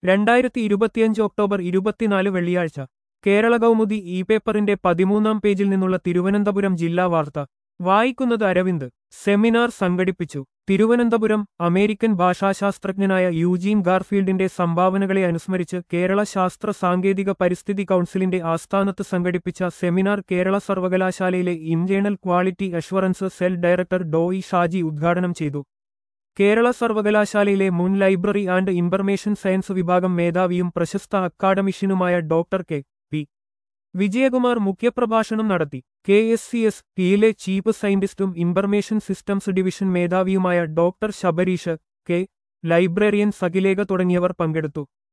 രണ്ടായിരത്തി ഇരുപത്തിയഞ്ച് ഒക്ടോബർ ഇരുപത്തിനാല് വെള്ളിയാഴ്ച കേരള കൗമുദി ഇ പേപ്പറിന്റെ പതിമൂന്നാം പേജിൽ നിന്നുള്ള തിരുവനന്തപുരം ജില്ലാ വാർത്ത വായിക്കുന്നത് അരവിന്ദ് സെമിനാർ സംഘടിപ്പിച്ചു തിരുവനന്തപുരം അമേരിക്കൻ ഭാഷാശാസ്ത്രജ്ഞനായ യൂജീൻ ഗാർഫീൽഡിന്റെ സംഭാവനകളെ അനുസ്മരിച്ച് കേരള ശാസ്ത്ര സാങ്കേതിക പരിസ്ഥിതി കൗൺസിലിന്റെ ആസ്ഥാനത്ത് സംഘടിപ്പിച്ച സെമിനാർ കേരള സർവകലാശാലയിലെ internal quality assurance cell director ഡോയി ഷാജി ഉദ്ഘാടനം ചെയ്തു കേരള സർവകലാശാലയിലെ മുൻ ലൈബ്രറി ആൻഡ് ഇൻഫർമേഷൻ സയൻസ് വിഭാഗം മേധാവിയും പ്രശസ്ത അക്കാഡമിഷ്യനുമായ ഡോക്ടർ കെ പി വിജയകുമാർ മുഖ്യപ്രഭാഷണം നടത്തി കെ എസ് സി എസ് പിയിലെ ചീഫ് സയന്റിസ്റ്റും ഇൻഫർമേഷൻ സിസ്റ്റംസ് ഡിവിഷൻ മേധാവിയുമായ doctor Sabareesh K librarian Sakhilekha തുടങ്ങിയവർ പങ്കെടുത്തു